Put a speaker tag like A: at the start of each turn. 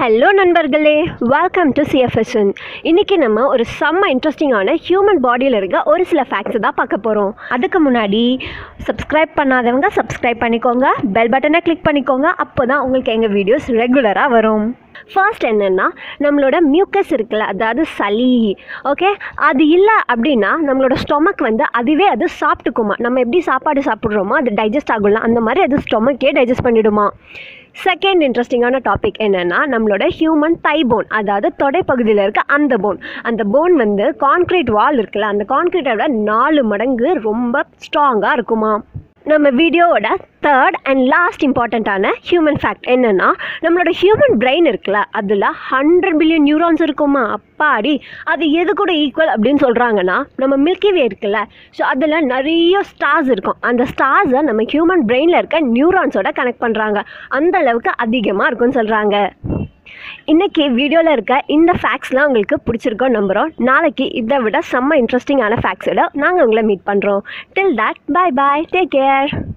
A: hello நண்பர்களே welcome to சிஎஃப்எஸ்என் இன்றைக்கி நம்ம ஒரு செம்ம இன்ட்ரெஸ்டிங்கான ஹியூமன் பாடியில் இருக்க ஒரு சில ஃபேக்ட்ஸ் தான் பார்க்க போகிறோம் அதுக்கு முன்னாடி சப்ஸ்கிரைப் பண்ணாதவங்க சப்ஸ்கிரைப் பண்ணிக்கோங்க பெல் பட்டனை கிளிக் பண்ணிக்கோங்க அப்போ தான் உங்களுக்கு எங்கள் வீடியோஸ் ரெகுலராக வரும் ஃபர்ஸ்ட் என்னென்னா நம்மளோட மியூக்கஸ் இருக்குல்ல அதாவது சளி ஓகே அது இல்லை அப்படின்னா நம்மளோட ஸ்டொமக் வந்து அதுவே அது சாப்பிட்டுக்குமா நம்ம எப்படி சாப்பாடு சாப்பிட்றோமோ அது டைஜஸ்ட் ஆகும்ல அந்த மாதிரி அது ஸ்டொமக்கே டைஜஸ்ட் பண்ணிடுமா செகண்ட் இன்ட்ரெஸ்டிங்கான டாபிக் என்னென்னா நம்மளோட ஹியூமன் தை போன் அதாவது தொடைப்பகுதியில் இருக்க அந்த போன் அந்த போன் வந்து கான்க்ரீட் வால் இருக்குல்ல அந்த கான்க்ரீட்டை விட நாலு மடங்கு ரொம்ப ஸ்ட்ராங்காக இருக்குமா நம்ம வீடியோவோட தேர்ட் அண்ட் லாஸ்ட் இம்பார்ட்டண்ட்டான ஹியூமன் ஃபேக்ட் என்னென்னா நம்மளோட ஹியூமன் பிரெயின் இருக்குல்ல அதில் ஹண்ட்ரட் பில்லியன் நியூரான்ஸ் இருக்குமா அப்பாடி அது எது கூட ஈக்குவல் அப்படின்னு சொல்கிறாங்கன்னா நம்ம மில்கி வே இருக்குல்ல ஸோ அதில் நிறைய ஸ்டார்ஸ் இருக்கும் அந்த ஸ்டார்ஸை நம்ம ஹியூமன் பிரெயினில் இருக்க நியூரான்ஸோட கனெக்ட் பண்ணுறாங்க அந்த அளவுக்கு அதிகமாக இருக்கும்னு சொல்கிறாங்க இன்னைக்கு வீடியோவில் இருக்க இந்த ஃபேக்ட்ஸ்லாம் உங்களுக்கு பிடிச்சிருக்கோம் நம்புகிறோம் நாளைக்கு இதை விட செம்ம இன்ட்ரெஸ்டிங்கான ஃபேக்ட்ஸோட நாங்கள் உங்களை மீட் பண்ணுறோம் till that bye bye take care